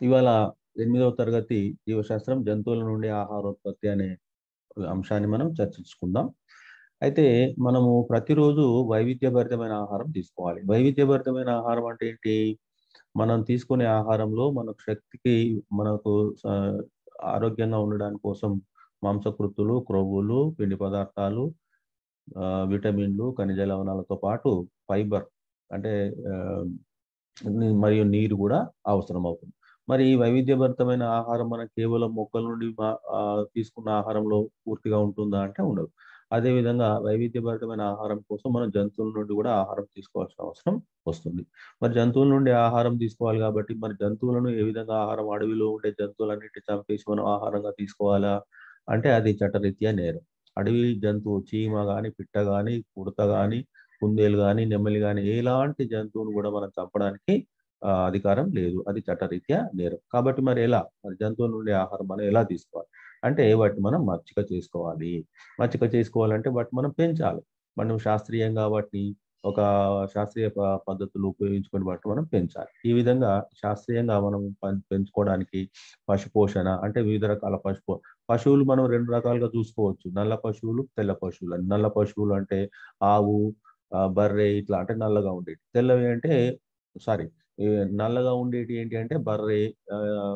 ఇవాళ ఎనిమిదవ తరగతి జీవశాస్త్రం జంతువుల నుండి ఆహారోత్పత్తి అనే అంశాన్ని మనం చర్చించుకుందాం అయితే మనము ప్రతిరోజు వైవిధ్యభరితమైన ఆహారం తీసుకోవాలి వైవిధ్యభరితమైన ఆహారం అంటే ఏంటి మనం తీసుకునే ఆహారంలో మనకు శక్తికి మనకు ఆ, ఆరోగ్యంగా ఉండడానికి కోసం మాంసకృతులు క్రొవ్వులు పిండి పదార్థాలు ఆ, విటమిన్లు ఖనిజ లవణాలతో పాటు ఫైబర్ అంటే ఆ, ని- మరియు నీరు కూడా అవసరం అవుతుంది మరి ఈ వైవిధ్యభరితమైన ఆహారం మనం కేవలం మొక్కల నుండి మా- ఆ, తీసుకున్న ఆహారంలో పూర్తిగా ఉంటుందా అంటే ఉండదు అదేవిధంగా వైవిధ్యభరితమైన ఆహారం కోసం మనం జంతువుల నుండి కూడా ఆహారం తీసుకోవాల్సిన అవసరం వస్తుంది మరి జంతువుల నుండి ఆహారం తీసుకోవాలి కాబట్టి మరి జంతువులను ఏ విధంగా ఆహారం అడవిలో ఉండే జంతువులన్నిటి చంపేసి మనం ఆహారంగా తీసుకోవాలా అంటే అది చట్టరీత్యా నేరం అడవి జంతువు చీమ కానీ పిట్ట కానీ ఉడత కానీ కుందేలు కానీ నెమ్మలి కానీ ఎలాంటి జంతువును కూడా మనం చంపడానికి ఆ, అధికారం లేదు అది చట్టరీత్యా నేరం కాబట్టి మరి ఎలా మరి జంతువుల నుండి ఆహారం మనం ఎలా తీసుకోవాలి అంటే వాటిని మనం మచ్చిక చేసుకోవాలి మచ్చిక చేసుకోవాలంటే వాటిని మనం పెంచాలి మనం శాస్త్రీయంగా వాటిని ఒక శాస్త్రీయ ప- పద్ధతులు ఉపయోగించుకొని వాటిని మనం పెంచాలి ఈ విధంగా శాస్త్రీయంగా మనం పం- పెంచుకోవడానికి పశు పోషణ అంటే వివిధ రకాల పశు పో- పశువులు మనం రెండు రకాలుగా చూసుకోవచ్చు నల్ల పశువులు తెల్ల పశువులు అని. నల్ల పశువులు అంటే ఆవు ఆ, బర్రె ఇట్లా అంటే నల్లగా ఉండేవి తెల్లవి అంటే సారీ నల్లగా ఉండేటి ఏంటి అంటే బర్రె ఆ,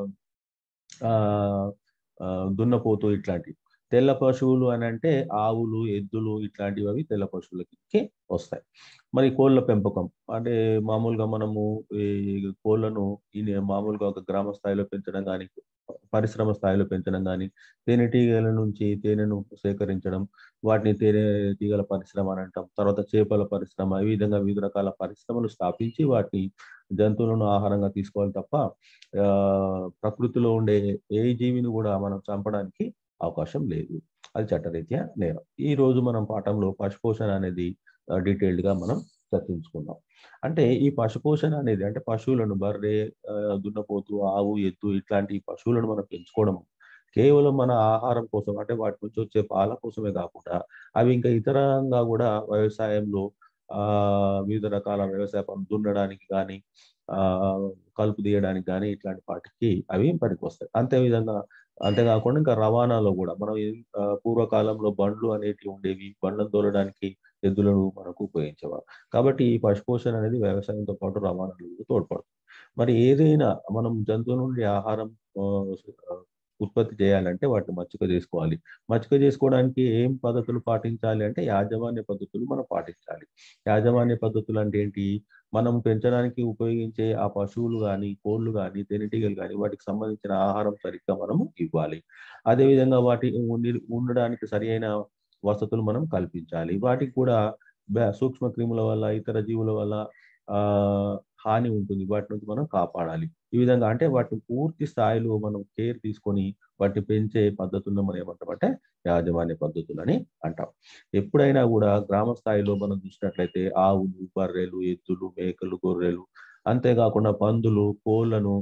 ఆ, ఆ, దున్నపోతు ఇట్లాంటివి తెల్ల పశువులు అని అంటే ఆవులు ఎద్దులు ఇట్లాంటివి అవి తెల్ల పశువులకి వస్తాయి మరి కోళ్ళ పెంపకం అంటే మామూలుగా మనము ఈ కోళ్ళను ఈ మామూలుగా ఒక గ్రామ స్థాయిలో పెంచడం కానీ పరిశ్రమ స్థాయిలో పెంచడం కానీ తేనెటీగల నుంచి తేనెను సేకరించడం వాటిని తేనె తీగల పరిశ్రమ అని అంటాం తర్వాత చేపల పరిశ్రమ ఈ విధంగా వివిధ రకాల పరిశ్రమలు స్థాపించి వాటిని జంతువులను ఆహారంగా తీసుకోవాలి తప్ప ఆ, ప్రకృతిలో ఉండే ఏ జీవిని కూడా మనం చంపడానికి అవకాశం లేదు అది చట్టరీత్యా నేరం ఈ రోజు మనం పాఠంలో పశుపోషణ అనేది డీటెయిల్డ్ గా మనం చర్చించుకుందాం అంటే ఈ పశుపోషణ అనేది అంటే పశువులను బర్రె ఆ, దున్నపోతు ఆవు ఎద్దు ఇట్లాంటి పశువులను మనం పెంచుకోవడం కేవలం మన ఆహారం కోసం అంటే వాటి నుంచి వచ్చే పాల కోసమే కాకుండా అవి ఇంకా ఇతరంగా కూడా వ్యవసాయంలో ఆ వివిధ రకాల వ్యవసాయ పనులు దున్నడానికి కానీ ఆ కలుపు తీయడానికి కానీ ఇట్లాంటి వాటికి అవి పనికి వస్తాయి అంతే విధంగా అంతేకాకుండా ఇంకా రవాణాలో కూడా మనం ఈ, ఆ, పూర్వకాలంలో బండ్లు అనేటివి ఉండేవి బండ్లను తోలడానికి ఎద్దులను మనకు ఉపయోగించేవారు కాబట్టి ఈ పశుపోషణ అనేది వ్యవసాయంతో పాటు రవాణాలో కూడా తోడ్పడుతుంది మరి ఏదైనా మనం జంతువుల నుండి ఆహారం ఆ, ఉత్పత్తి చేయాలంటే వాటిని మచ్చిక చేసుకోవాలి మచ్చిక చేసుకోవడానికి ఏం పద్ధతులు పాటించాలి అంటే యాజమాన్య పద్ధతులు మనం పాటించాలి యాజమాన్య పద్ధతులు అంటే ఏంటి మనం పెంచడానికి ఉపయోగించే ఆ పశువులు కానీ కోళ్ళు కానీ తేనెటీగలు కానీ వాటికి సంబంధించిన ఆహారం సరిగ్గా మనము ఇవ్వాలి అదేవిధంగా వాటి ఉండి- ఉండడానికి సరి అయిన వసతులు మనం కల్పించాలి వాటికి కూడా బ్యా- సూక్ష్మ క్రిముల వల్ల ఇతర జీవుల వల్ల ఆ హాని ఉంటుంది వాటి నుంచి మనం కాపాడాలి ఈ విధంగా అంటే వాటిని పూర్తి స్థాయిలో మనం కేర్ తీసుకొని వాటిని పెంచే పద్ధతులను మనం ఏమంటామంటే యాజమాన్య పద్ధతులు అని అంటాం ఎప్పుడైనా కూడా గ్రామ స్థాయిలో మనం చూసినట్లయితే ఆవులు బర్రెలు ఎద్దులు మేకలు గొర్రెలు అంతేకాకుండా పందులు కోళ్ళను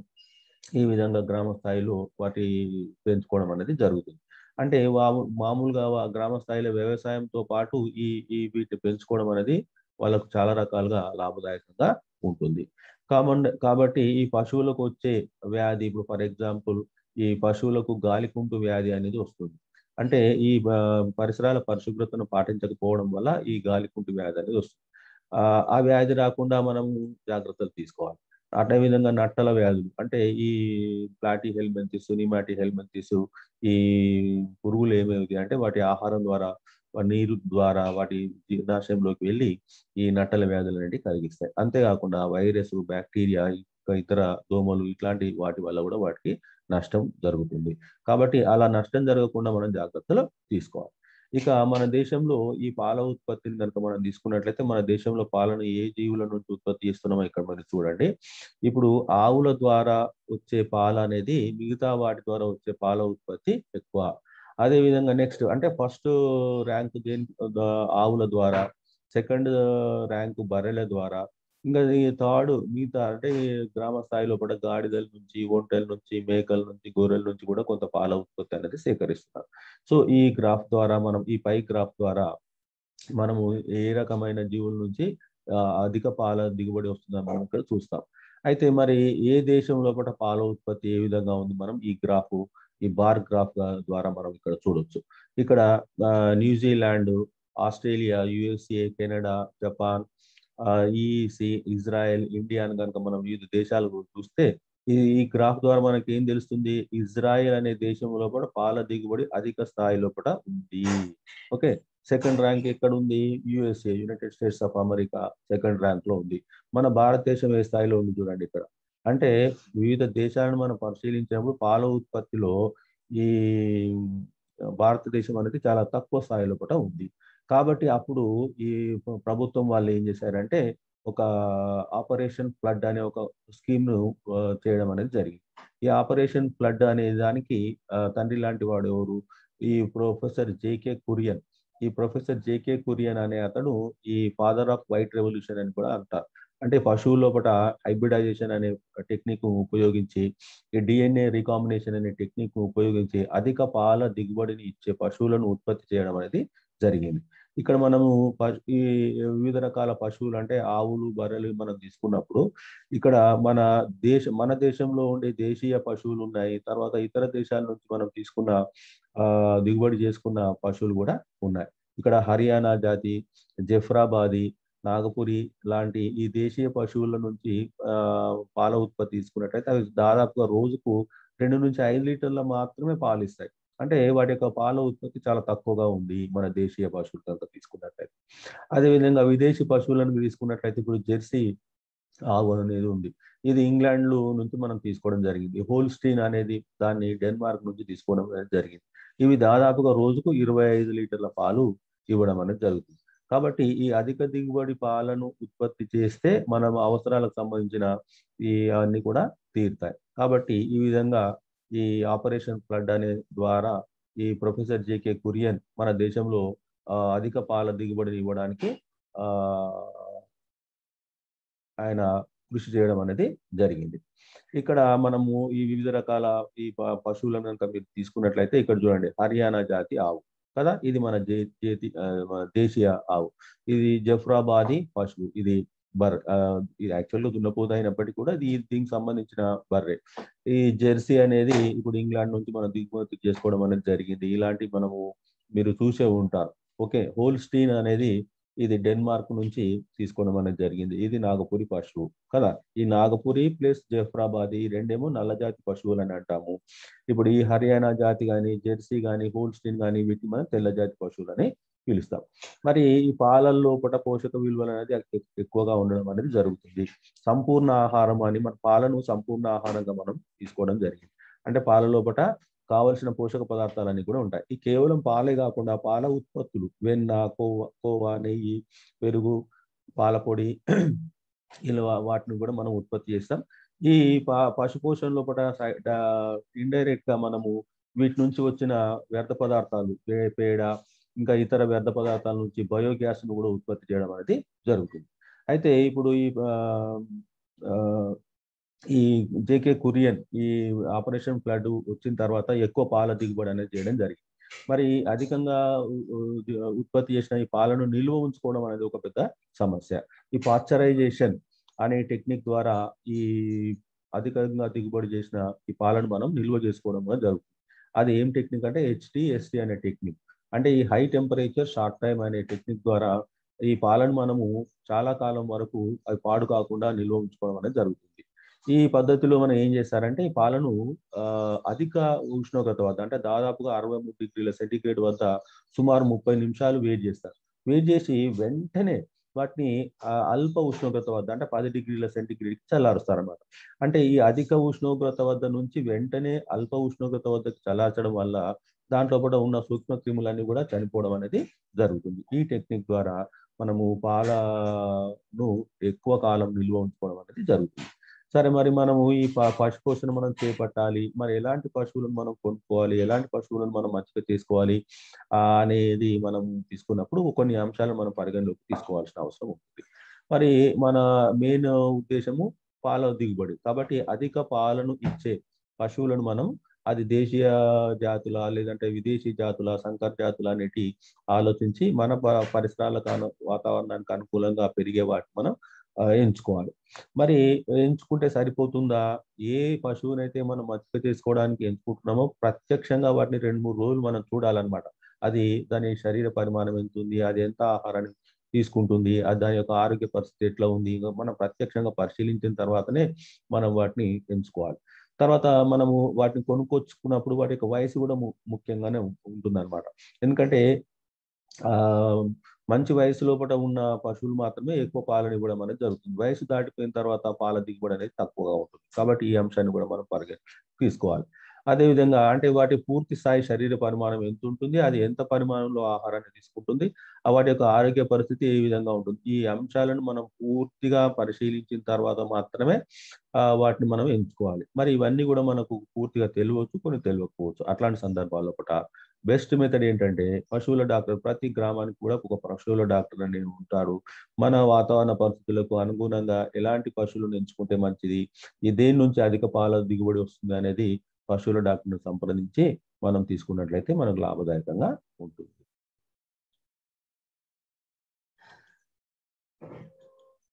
ఈ విధంగా గ్రామ స్థాయిలో వాటి పెంచుకోవడం అనేది జరుగుతుంది అంటే వా- మామూలుగా వా- గ్రామ స్థాయిలో వ్యవసాయంతో పాటు ఈ ఈ వీటిని పెంచుకోవడం అనేది వాళ్ళకు చాలా రకాలుగా లాభదాయకంగా ఉంటుంది కామన్ కాబట్టి ఈ పశువులకు వచ్చే వ్యాధి ఇప్పుడు ఫర్ ఎగ్జాంపుల్ ఈ పశువులకు గాలికుంటు వ్యాధి అనేది వస్తుంది అంటే ఈ ఆ, పరిసరాల పరిశుభ్రతను పాటించకపోవడం వల్ల ఈ గాలికుంటు వ్యాధి అనేది వస్తుంది ఆ ఆ వ్యాధి రాకుండా మనం జాగ్రత్తలు తీసుకోవాలి అదే విధంగా నట్టల వ్యాధులు అంటే ఈ ప్లాటీ హెల్మెంతిస్ నిమాటి హెల్మెంతిస్ ఈ పురుగులు ఏమేమి అంటే వాటి ఆహారం ద్వారా వా- నీరు ద్వారా వాటి జీర్ణాశయంలోకి వెళ్ళి ఈ నట్టల వ్యాధులు అనేవి కలిగిస్తాయి అంతేకాకుండా వైరస్ బ్యాక్టీరియా ఇంకా ఇతర దోమలు ఇట్లాంటి వాటి వల్ల కూడా వాటికి నష్టం జరుగుతుంది కాబట్టి అలా నష్టం జరగకుండా మనం జాగ్రత్తలు తీసుకోవాలి ఇక మన దేశంలో ఈ పాల ఉత్పత్తిని కనుక మనం తీసుకున్నట్లయితే మన దేశంలో పాలను ఏ జీవుల నుంచి ఉత్పత్తి చేస్తున్నామో ఇక్కడ మరి చూడండి ఇప్పుడు ఆవుల ద్వారా వచ్చే పాల అనేది మిగతా వాటి ద్వారా వచ్చే పాల ఉత్పత్తి ఎక్కువ అదే విధంగా నెక్స్ట్ అంటే ఫస్ట్ ర్యాంక్ దేని ద- ఆవుల ద్వారా సెకండ్ ర్యాంక్ బర్రెల ద్వారా ఇంకా ఈ థర్డ్ మిగతా అంటే ఈ గ్రామ స్థాయిలో కూడా గాడిదల నుంచి ఒంటెల నుంచి మేకల నుంచి గొర్రెల నుంచి కూడా కొంత పాల ఉత్పత్తి అనేది సేకరిస్తున్నారు సో ఈ గ్రాఫ్ ద్వారా మనం ఈ పై గ్రాఫ్ ద్వారా మనము ఏ రకమైన జీవుల నుంచి ఆ, అధిక పాల దిగుబడి వస్తుందని మనం ఇక్కడ చూస్తాం అయితే మరి ఏ దేశం లోపల పాల ఉత్పత్తి ఏ విధంగా ఉంది మనం ఈ గ్రాఫ్ ఈ బార్ గ్రాఫ్ ద్వారా మనం ఇక్కడ చూడొచ్చు ఇక్కడ New Zealand Australia USA Canada Japan ఈసి ఇజ్రాయెల్ ఇండియా అని కనుక మనం వివిధ దేశాలు చూస్తే ఈ ఈ గ్రాఫ్ ద్వారా మనకి ఏం తెలుస్తుంది ఇజ్రాయెల్ అనే దేశంలో కూడా పాల దిగుబడి అధిక స్థాయిలో కూడా ఉంది ఓకే సెకండ్ ర్యాంక్ ఎక్కడ ఉంది USA United States of America second rank లో ఉంది మన భారతదేశం ఏ స్థాయిలో ఉంది చూడండి ఇక్కడ అంటే వివిధ దేశాలను మనం పరిశీలించినప్పుడు పాల ఉత్పత్తిలో ఈ భారతదేశం అనేది చాలా తక్కువ స్థాయిలో కూడా ఉంది కాబట్టి అప్పుడు ఈ ప్రభుత్వం వాళ్ళు ఏం చేశారంటే ఒక ఆపరేషన్ ఫ్లడ్ అనే ఒక స్కీమ్ ను చేయడం అనేది జరిగింది ఈ ఆపరేషన్ ఫ్లడ్ అనే దానికి తండ్రి లాంటి వాడు ఎవరు ఈ ప్రొఫెసర్ జేకే కురియన్ ఈ ప్రొఫెసర్ జేకే కురియన్ అనే అతను ఈ ఫాదర్ ఆఫ్ వైట్ రెవల్యూషన్ అని కూడా అంటారు అంటే పశువుల లోపల హైబ్రిడైజేషన్ అనే టెక్నిక్ ఉపయోగించి ఈ డిఎన్ఏ రీకాంబినేషన్ అనే టెక్నిక్ ఉపయోగించి అధిక పాల దిగుబడిని ఇచ్చే పశువులను ఉత్పత్తి చేయడం అనేది జరిగింది ఇక్కడ మనము ఈ వివిధ రకాల పశువులు అంటే ఆవులు బర్రెలు మనం తీసుకున్నప్పుడు ఇక్కడ మన దేశ మన దేశంలో ఉండే దేశీయ పశువులు ఉన్నాయి తర్వాత ఇతర దేశాల నుంచి మనం తీసుకున్న ఆ దిగుబడి చేసుకున్న పశువులు కూడా ఉన్నాయి ఇక్కడ హర్యానా జాతి జఫ్రాబాది నాగపురి లాంటి ఈ దేశీయ పశువుల నుంచి ఆ పాల ఉత్పత్తి తీసుకున్నట్టయితే అవి దాదాపుగా రోజుకు రెండు నుంచి ఐదు లీటర్ల మాత్రమే పాలు ఇస్తాయి అంటే వాటి యొక్క పాల ఉత్పత్తి చాలా తక్కువగా ఉంది మన దేశీయ పశువులు కనుక తీసుకున్నట్లయితే అదేవిధంగా విదేశీ పశువులను తీసుకున్నట్లయితే ఇప్పుడు జెర్సీ ఆవు అనేది ఉంది ఇది ఇంగ్లాండ్ నుంచి మనం తీసుకోవడం జరిగింది హోల్స్టీన్ అనేది దాన్ని డెన్మార్క్ నుంచి తీసుకోవడం అనేది జరిగింది ఇవి దాదాపుగా రోజుకు ఇరవై ఐదు లీటర్ల పాలు ఇవ్వడం అనేది జరుగుతుంది కాబట్టి ఈ అధిక దిగుబడి పాలను ఉత్పత్తి చేస్తే మనం అవసరాలకు సంబంధించిన ఈ అన్ని కూడా తీరుతాయి కాబట్టి ఈ విధంగా ఈ ఆపరేషన్ ఫ్లడ్ అనే ద్వారా ఈ ప్రొఫెసర్ జేకే కురియన్ మన దేశంలో అధిక పాల దిగుబడిని ఇవ్వడానికి ఆ ఆయన కృషి చేయడం అనేది జరిగింది ఇక్కడ మనము ఈ వివిధ రకాల ఈ పశువులను కనుక మీరు తీసుకున్నట్లయితే ఇక్కడ చూడండి హర్యానా జాతి ఆవు కదా ఇది మన జేతి దేశీయ ఆవు ఇది జఫ్రాబాదీ పశువు ఇది బర్ ఇది యాక్చువల్గా దున్నపోత అయినప్పటికీ కూడా ఇది దీనికి సంబంధించిన బర్రె ఈ జెర్సీ అనేది ఇప్పుడు ఇంగ్లాండ్ నుంచి మనం దిగుమతి చేసుకోవడం అనేది జరిగింది ఇలాంటి మనము మీరు చూసే ఉంటారు ఓకే హోల్ స్టీన్ అనేది ఇది డెన్మార్క్ నుంచి తీసుకోవడం అనేది జరిగింది ఇది నాగపురి పశువు కదా ఈ నాగపురి ప్లస్ జఫ్రాబాద్ ఈ రెండేమో నల్లజాతి పశువులు అని అంటాము ఇప్పుడు ఈ హర్యానా జాతి కానీ జెర్సీ కానీ హోల్స్టీన్ కానీ వీటిని మనం తెల్లజాతి పశువులు అని పిలుస్తాం మరి ఈ పాలల్లో పూట పోషక విలువలు అనేది ఎక్కువగా ఉండడం అనేది జరుగుతుంది సంపూర్ణ ఆహారం అని మన పాలను సంపూర్ణ ఆహారంగా మనం తీసుకోవడం జరిగింది అంటే పాల లోపల కావలసిన పోషక పదార్థాలన్నీ కూడా ఉంటాయి ఈ కేవలం పాలే కాకుండా పాల ఉత్పత్తులు వెన్న కోవా కోవా నెయ్యి పెరుగు పాల పొడి ఇలా వాటిని కూడా మనం ఉత్పత్తి చేస్తాం ఈ పశు పోషణ లోపల ఇండైరెక్ట్ గా మనము వీటి నుంచి వచ్చిన వ్యర్థ పదార్థాలు పేడ ఇంకా ఇతర వ్యర్థ పదార్థాల నుంచి బయోగ్యాస్ ను కూడా ఉత్పత్తి చేయడం అనేది జరుగుతుంది అయితే ఇప్పుడు ఈ ఈ జేకే కురియన్ ఈ ఆపరేషన్ ఫ్లడ్ వచ్చిన తర్వాత ఎక్కువ పాల దిగుబడి అనేది చేయడం జరిగింది మరి అధికంగా ఉత్పత్తి చేసిన ఈ పాలను నిల్వ ఉంచుకోవడం అనేది ఒక పెద్ద సమస్య ఈ పాశ్చరైజేషన్ అనే టెక్నిక్ ద్వారా ఈ అధికంగా దిగుబడి చేసిన ఈ పాలను మనం నిల్వ చేసుకోవడం జరుగుతుంది అది ఏం టెక్నిక్ అంటే హెచ్టిఎస్టి అనే టెక్నిక్ అంటే ఈ హై టెంపరేచర్ షార్ట్ టైం అనే టెక్నిక్ ద్వారా ఈ పాలను మనము చాలా కాలం వరకు అవి పాడు కాకుండా నిల్వ ఉంచుకోవడం అనేది జరుగుతుంది ఈ పద్ధతిలో మనం ఏం చేస్తారంటే ఈ పాలను అధిక ఉష్ణోగ్రత వద్ద అంటే దాదాపుగా అరవై మూడు డిగ్రీల సెంటిగ్రేడ్ వద్ద సుమారు ముప్పై నిమిషాలు వేడి చేస్తారు వేడి చేసి వెంటనే వాటిని అల్ప ఉష్ణోగ్రత వద్ద అంటే పది డిగ్రీల సెంటిగ్రేడ్ చల్లారుస్తారు అనమాట అంటే ఈ అధిక ఉష్ణోగ్రత వద్ద నుంచి వెంటనే అల్ప ఉష్ణోగ్రత వద్దకు చల్లార్చడం వల్ల దాంట్లో కూడా ఉన్న సూక్ష్మ క్రిములన్నీ కూడా చనిపోవడం అనేది జరుగుతుంది ఈ టెక్నిక్ ద్వారా మనము పాలను ఎక్కువ కాలం నిల్వ ఉంచుకోవడం అనేది జరుగుతుంది సరే మరి మనము ఈ పశు పోషణ మనం చేపట్టాలి మరి ఎలాంటి పశువులను మనం కొనుక్కోవాలి ఎలాంటి పశువులను మనం మంచిగా తీసుకోవాలి అనేది మనం తీసుకున్నప్పుడు కొన్ని అంశాలను మనం పరిగణలోకి తీసుకోవాల్సిన అవసరం ఉంటుంది మరి మన మెయిన్ ఉద్దేశము పాల దిగుబడి కాబట్టి అధిక పాలను ఇచ్చే పశువులను మనం అది దేశీయ జాతుల లేదంటే విదేశీ జాతుల సంకర్ జాతుల అనేటి ఆలోచించి మన పరిసరాలకు వాతావరణానికి అనుకూలంగా పెరిగే వాటి మనం ఆ, ఎంచుకోవాలి మరి ఎంచుకుంటే సరిపోతుందా ఏ పశువునైతే మనం మచ్చిక చేసుకోవడానికి ఎంచుకుంటున్నామో ప్రత్యక్షంగా వాటిని రెండు మూడు రోజులు మనం చూడాలన్నమాట అది దాని శరీర పరిమాణం ఎంత ఉంది అది ఎంత ఆహారాన్ని తీసుకుంటుంది అది దాని యొక్క ఆరోగ్య పరిస్థితి ఎట్లా ఉంది ఇంకా మనం ప్రత్యక్షంగా పరిశీలించిన తర్వాతనే మనం వాటిని ఎంచుకోవాలి తర్వాత మనము వాటిని కొనుక్కొచ్చుకున్నప్పుడు వాటి యొక్క వయసు కూడా ము- ముఖ్యంగానే ఉంటుంది అనమాట ఎందుకంటే ఆ మంచి వయసు లోపల ఉన్న పశువులు మాత్రమే ఎక్కువ పాలను ఇవ్వడం అనేది జరుగుతుంది వయసు దాటిపోయిన తర్వాత పాల దిగుబడి అనేది తక్కువగా ఉంటుంది కాబట్టి ఈ అంశాన్ని కూడా మనం పరిగణ తీసుకోవాలి అదేవిధంగా అంటే వాటి పూర్తి స్థాయి శరీర పరిమాణం ఎంత ఉంటుంది అది ఎంత పరిమాణంలో ఆహారాన్ని తీసుకుంటుంది ఆ వాటి యొక్క ఆరోగ్య పరిస్థితి ఏ విధంగా ఉంటుంది ఈ అంశాలను మనం పూర్తిగా పరిశీలించిన తర్వాత మాత్రమే ఆ, వాటిని మనం ఎంచుకోవాలి మరి ఇవన్నీ కూడా మనకు పూర్తిగా తెలియవచ్చు కొన్ని తెలియకపోవచ్చు అట్లాంటి సందర్భాల్లో ఒకట బెస్ట్ మెథడ్ ఏంటంటే పశువుల డాక్టర్ ప్రతి గ్రామానికి కూడా ఒక పశువుల డాక్టర్ అనేది ఉంటారు మన వాతావరణ పరిస్థితులకు అనుగుణంగా ఎలాంటి పశువులను ఎంచుకుంటే మంచిది ఈ దేని నుంచి అధిక పాల దిగుబడి వస్తుంది అనేది పశువుల డాక్టర్ని సంప్రదించి మనం తీసుకున్నట్లయితే మనకు లాభదాయకంగా ఉంటుంది